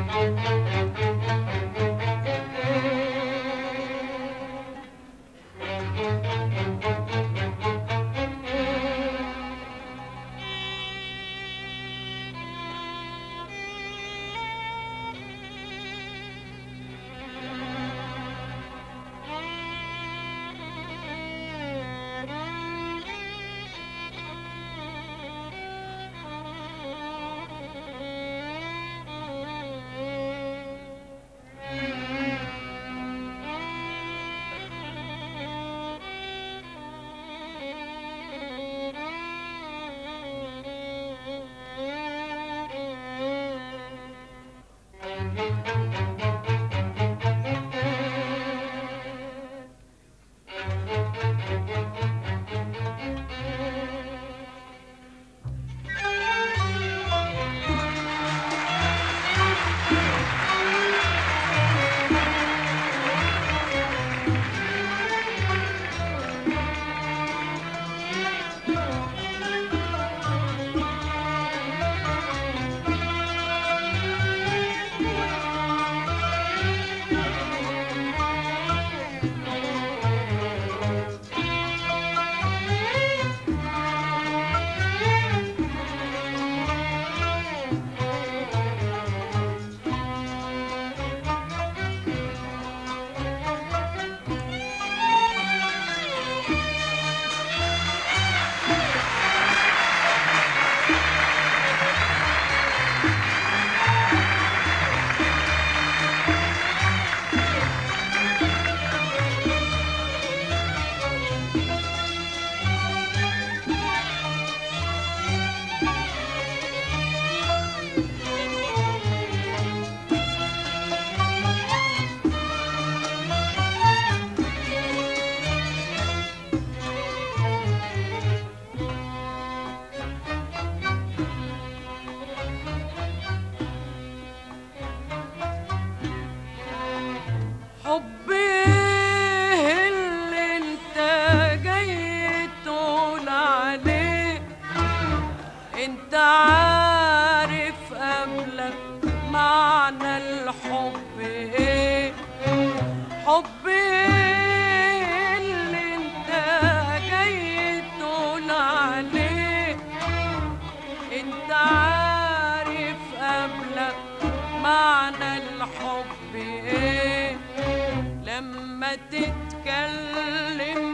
تتكلم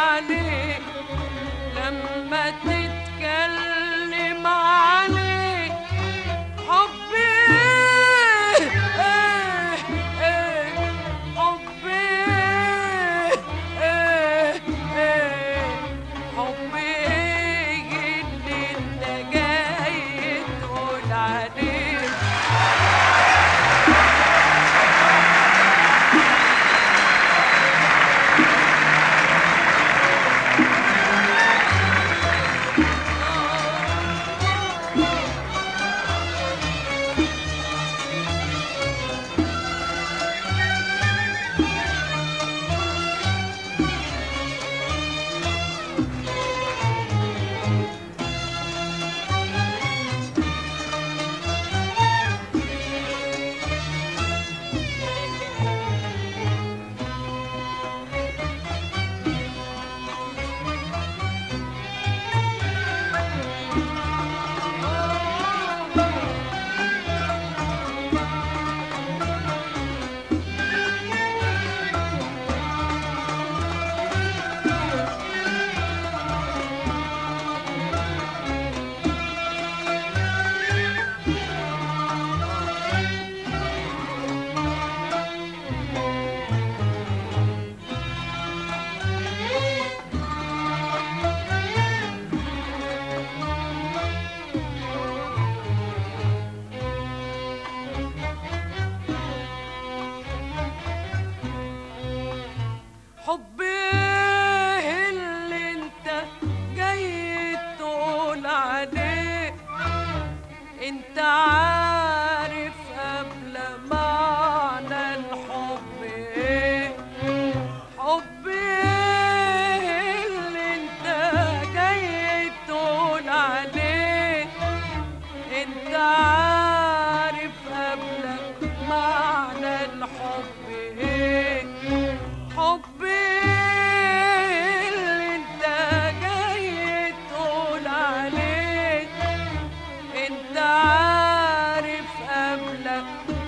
عليه لما تتكلم عليه حبي إيه إيه حبي إيه إيه حبي إيه اللي انت جاي تقول عليه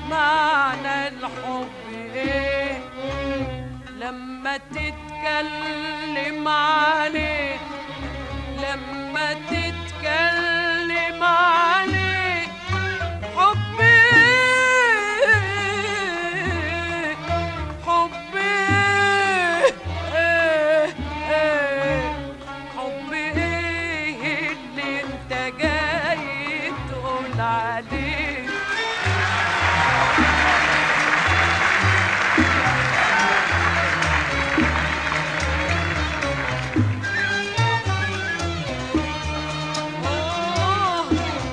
معنى الحب ايه لما تتكلم عليه لما تتكلم عليه حبي حبي إيه إيه حبي إيه اللي انت جاي تقول عليه آه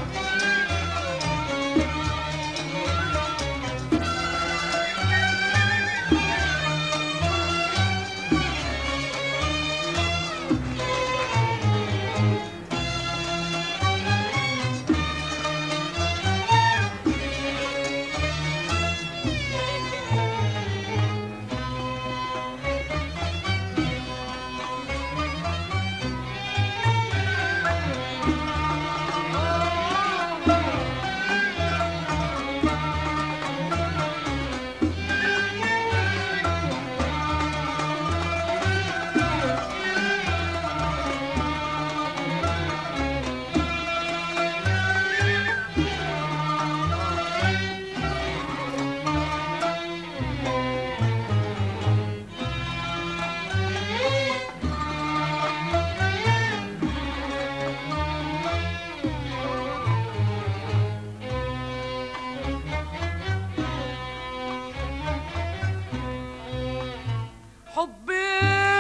حبي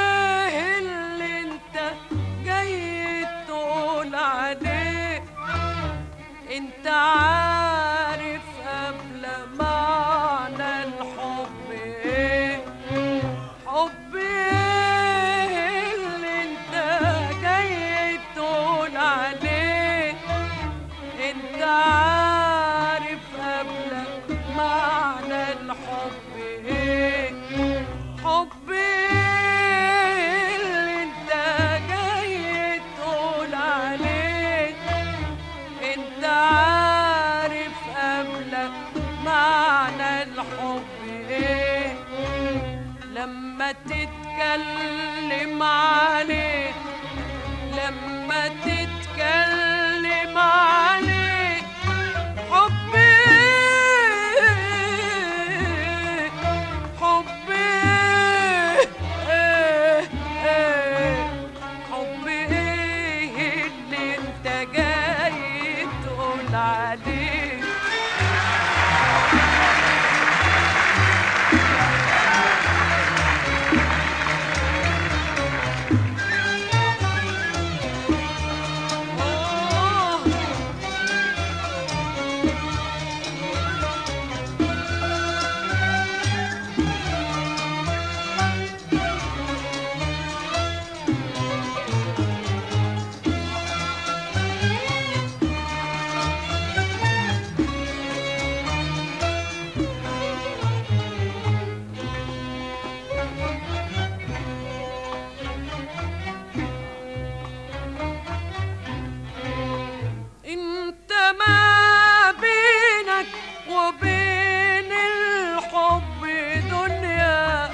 اللي انت جاي تقول عليه انت عارف قبل معنى الحب ايه حبي اللي انت جاي تقول عليه انت عارف قبل معنى الحب ايه حبي اللي انت جاي تقول عليه انت عارف قبل معنى الحب ايه لما تتكلم عليه لما تتكلم عليه حبي حبي إيه إيه حبي إيه اللي انت جاي تقول عليه آه انت ما بينك وبين الحب دنيا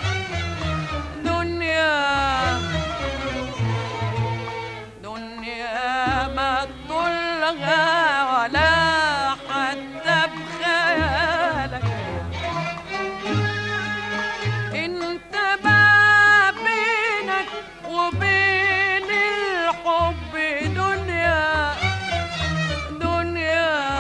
دنيا دنيا ما تطلها ولا حتى بخيالك انت ما بينك وبين الحب دنيا دنيا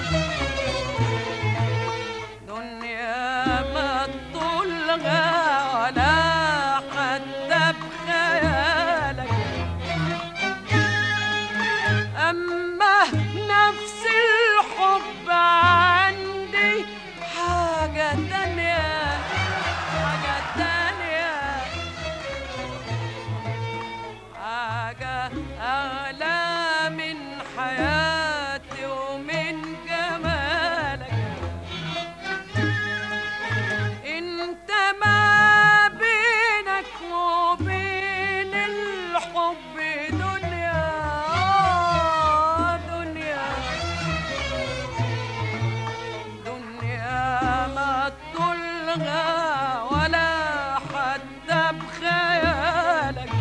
دنيا ما تطولها ولا حتى بخيالك أما نفس الحب عندي حاجة تانية حاجة تانية حاجة أغلى من حياتي ومن جمالك انت ما بينك وبين الحب دنيا آه، دنيا دنيا طولها ولا حتى بخيالك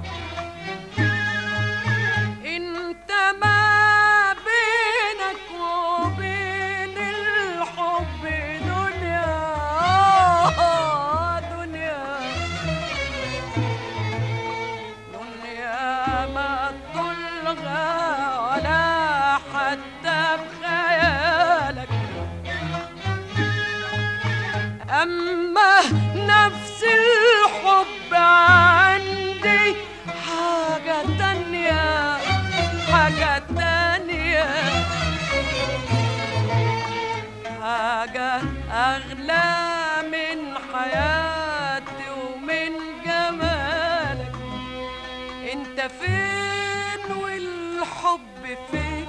انت ما بينك وبين الحب دنيا آه، دنيا دنيا ما طولها ولا حتى بخيالك أما نفس الحب عندي حاجة تانية حاجة تانية حاجة أغلى من حياتي ومن جمالك انت فين والحب فين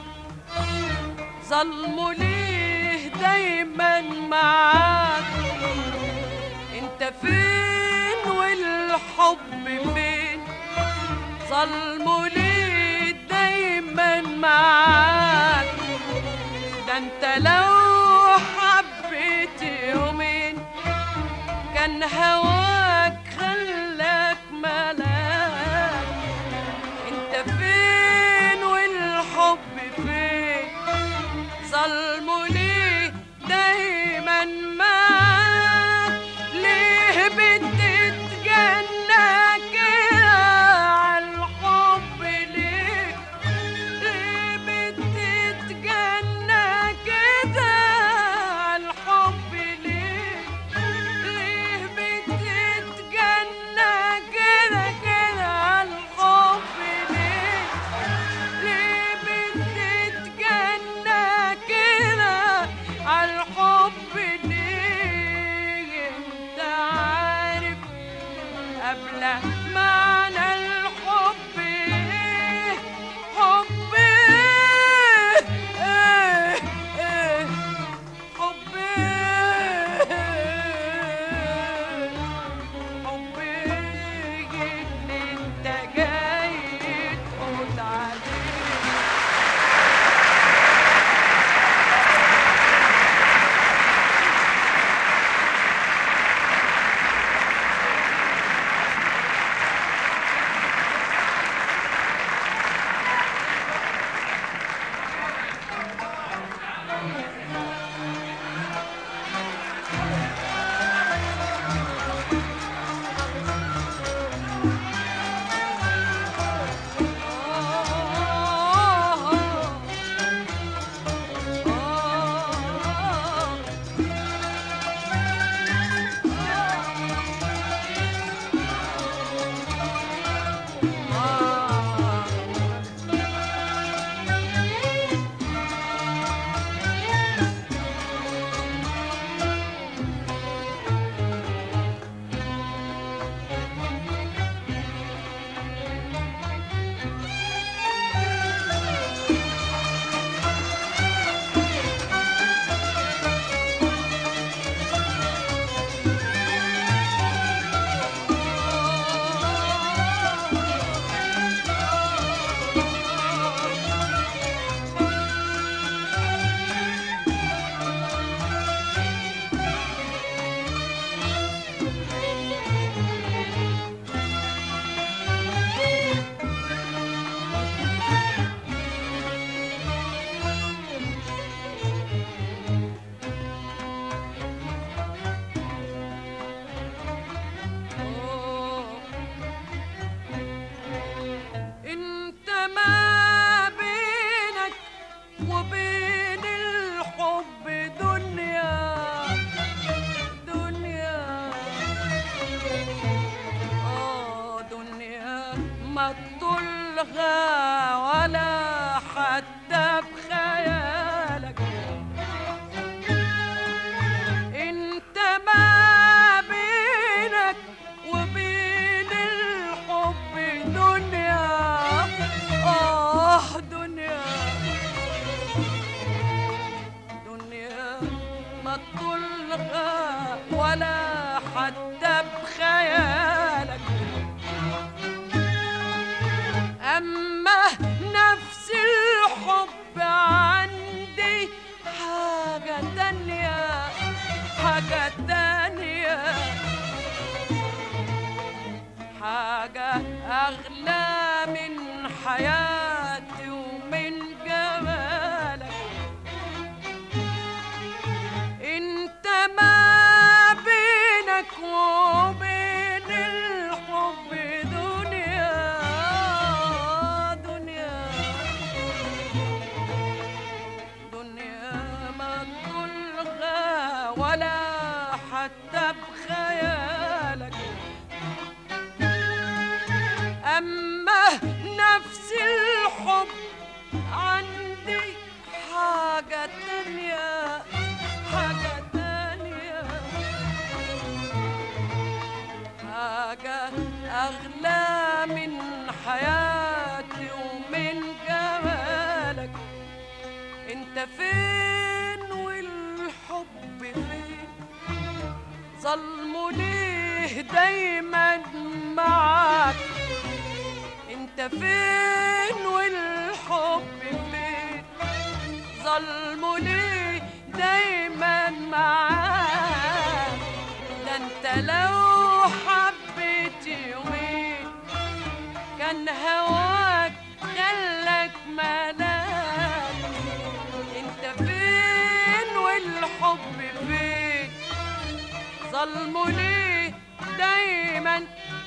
ظلمه ليه دايما معاك انت فين والحب فين ظلمه ليه دايما معاك ده انت لو حبيت يومين كان هواك خلاك ملاك انت فين والحب فين ظلمه ليه دايما معاك ليه بتتجنى كده عالحب ليه ليه بتتجنى كده عالحب ليه ليه بتتجنى كده كده عالحب ليه ليه بتتجنى كده عالحب ليه انت عارف قبل معنى الحب ايه حب ايه ايه ايه حب ايه حب ايه اللي انت جاي تفوت عليه انت ما بينك وبين الحب دنيا دنيا اه دنيا ما تطولها ولا حتى بخيالك انت ما بينك وبين الحب دنيا اه دنيا دنيا ما تطولها ولا حتى بخيالك أما نفس الحب عندي حاجة تانية حاجة تانية حتى بخيالك أما نفس الحب عندي حاجة تانية حاجة تانية حاجة أغلى من حياتي ومن جمالك انت فين والحب فين ظلمه ليه دايما معاك انت فين والحب فين ظلمه ليه دايما معاك ده انت لو حبيت يومين كان هواك خلك ملاك انت فين والحب فين ظلمه ليه دايما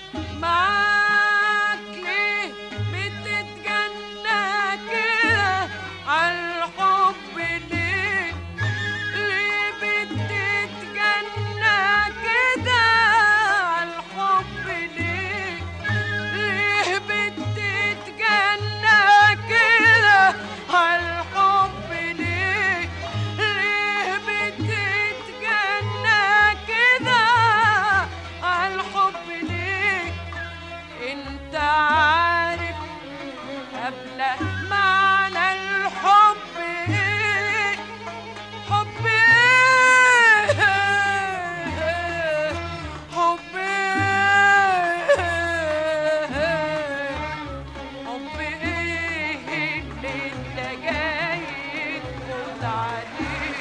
معاك ليه بتتجنى كده عالحب ليه ليه بتتجنى كده عالحب ليه ليه بتتجنى كده عالحب ليه ليه بتتجنى كده عالحب ليه انت عارف قبل معنى الحب ايه حب ايه حب ايه حب ايه اللي انت جاي تفوت عليه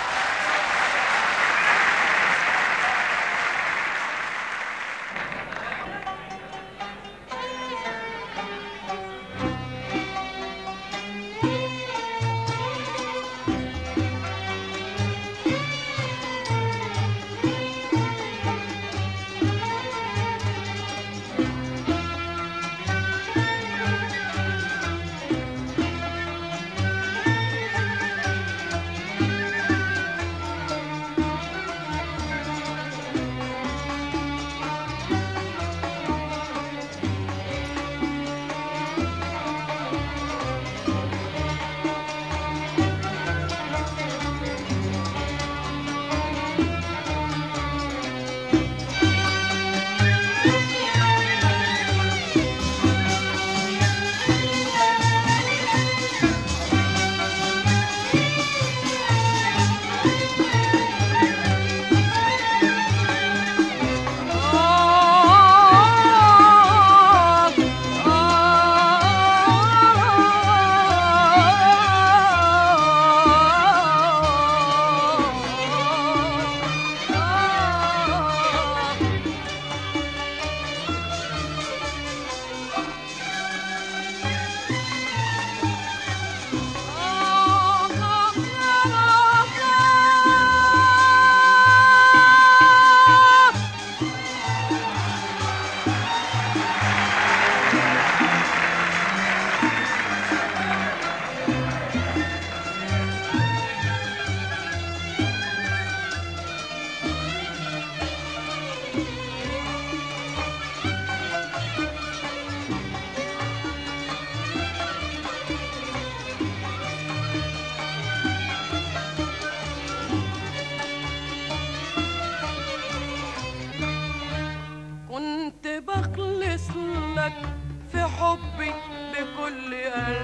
كنت بخلص لك في حبي بكل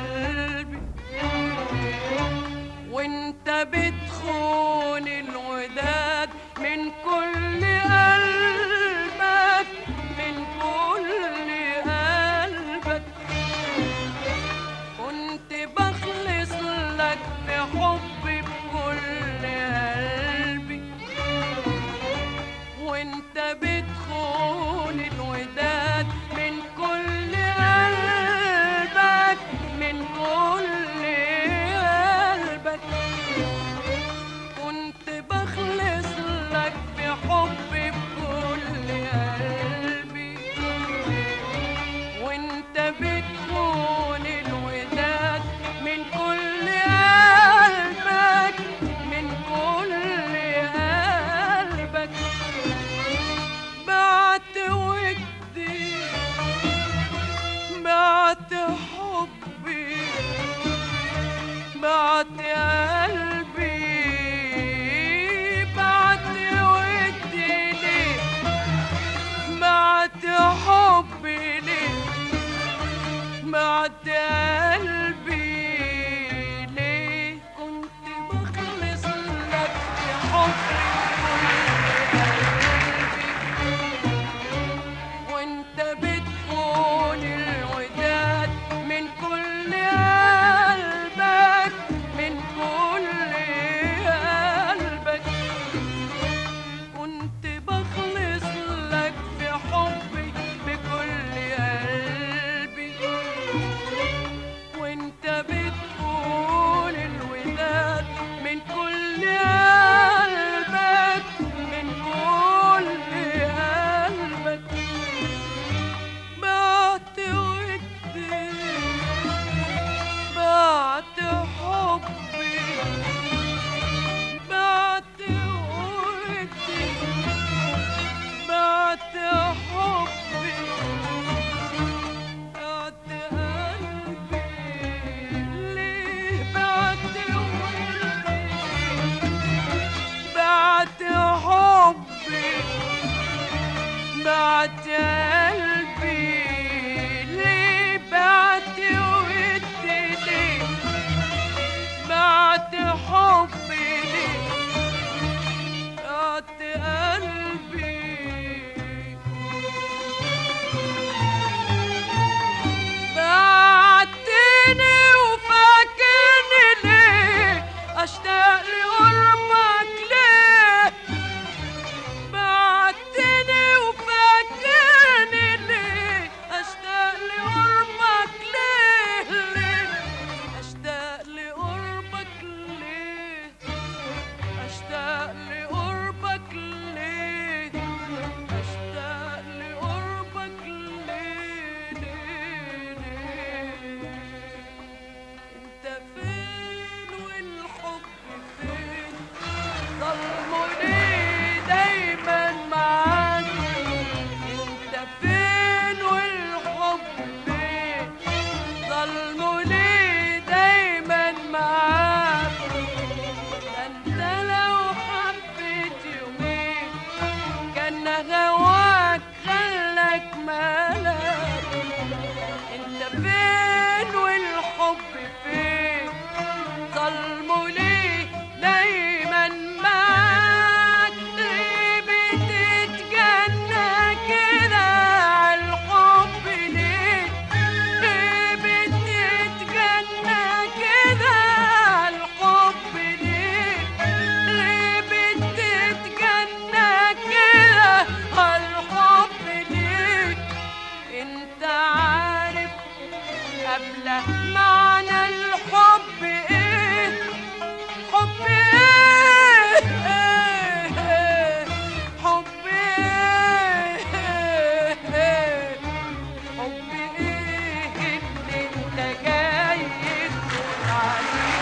قلبي وانت بتخون الوداد من كل قلبك من كل قلبك كنت بخلص لك في حبي بكل قلبي وانت بتخون الوداد من كل قلبك من كل قلبك كنت بخلص لك بحب بعت قلبي ليه كنت بخلص لك بحبي كل قلبي وانت بتكون الوداد من كل قلبك من كل قلبك كنت بخلص لك في حبي بكل قلبي وانت بتكون الوداد من كل قلبك من كل قلبك بعت ودي بعت حبي بعت ودي بعت حبي بعت قلبي ليه بعت ودي بعت حبي بعت قلبي ليه بعت ودي ليه بعت حبي ليه بعت قلبي بعتني وفاكرني ليه اشتاق لقربك ليه بعتني وفاكرني ليه اشتاق لقربك ليه ليه اشتاق لقربك ليه اشتاق لقربك ليه اشتاق لقربك ليه ليه ليه انت فين والحب فين ظلموا ليه دايما معاك انت فين والحب فين ظلموا ليه دايما معاك ده انت لو حبيت يومين كان هواك خلك مالك انت فين والحب فين ظلموا ليه دايما معاك ليه بتتجنى كده عالحب ليه ليه بتتجنى كده عالحب ليه ليه بتتجنى كده عالحب ليه انت عارف قبل معنى الحب ايه حب ايه إيه؟ حب ايه حب ايه اللي انت جاي تقول عليه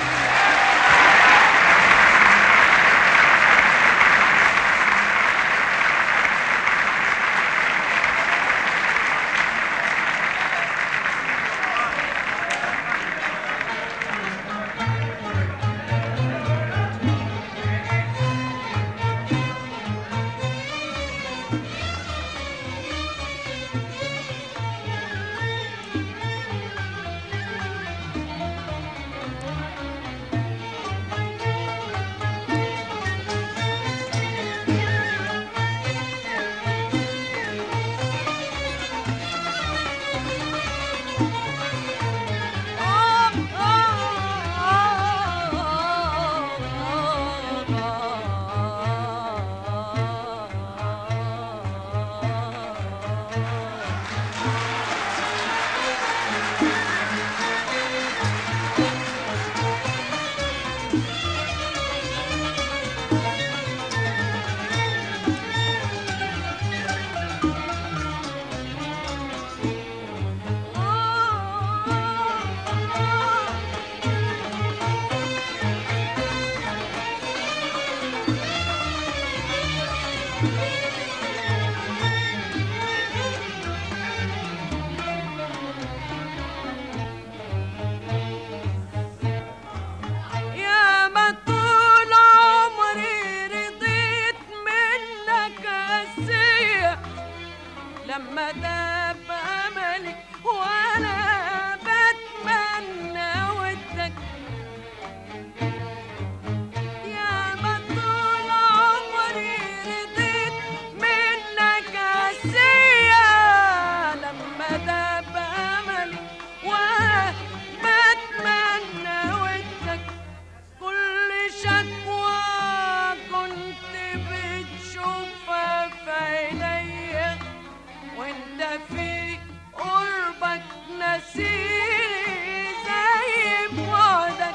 يا ما طول عمري رضيت منك اسية لما داب املي وانا بتمنى نسيني زي بعدك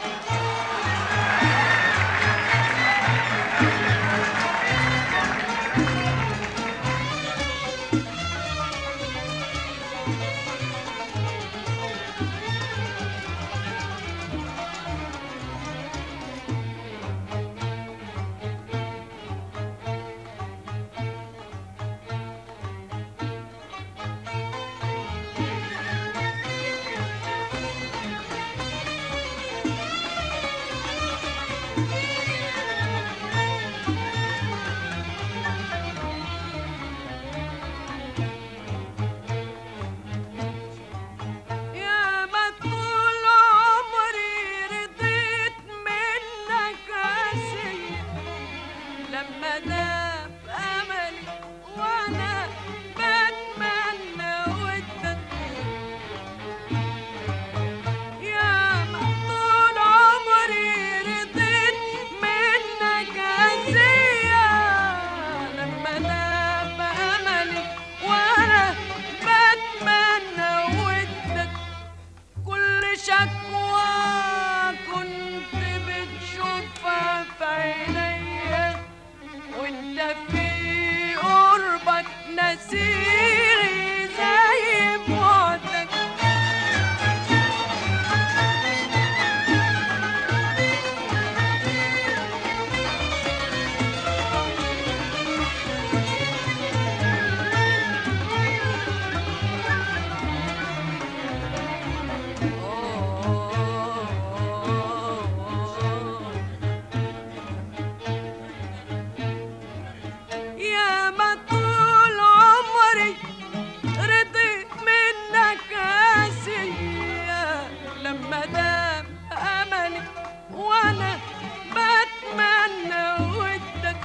يا ما طول عمري رضيت منك عسير لما داب املي وانا بتمنى ودك يا ما طول عمري رضيت منك عسير لما داب املي وانا بتمنى ودك كل شكوى كنت بتشوفها في عينيا وانت في قربك نسيري زي بعدك يا ما طول عمري رضيت منك آسية لما دام أملي وأنا بتمنى ودك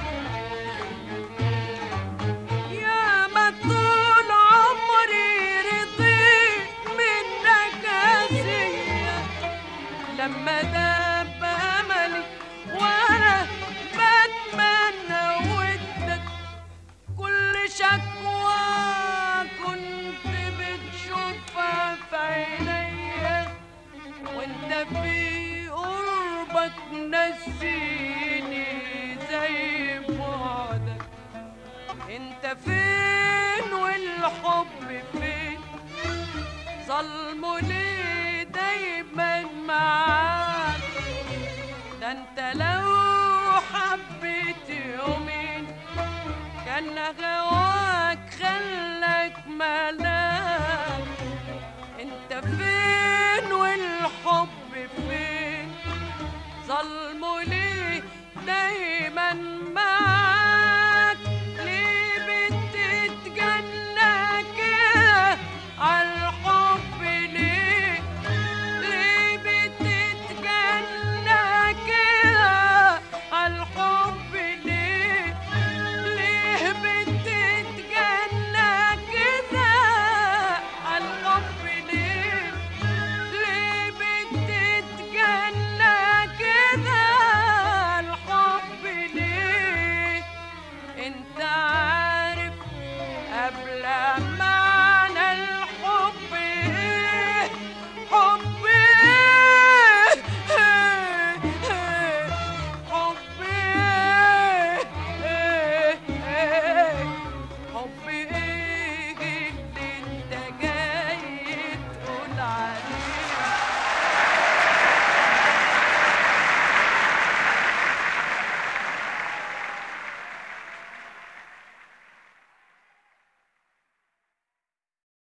يا ما طول عمري رضيت منك آسية لما داب أملي وأنا بتمنى ودك كل شكوى كنت بتشوفها في عينيا وانت في قربك نسيني زي بعدك انت فين والحب فين ظلمه ليه دايما معاك ده انت لو حبيت يومين كان غواك خلك ملاك انت فين والحب فين ظلمه ليه دايما معاك ليه بتتجنى كده عالحب ليه ليه بتتجنى كده عالحب ليه ليه بتتجنى كده عالحب ليه ليه بتتجنى كده الحب ليه انت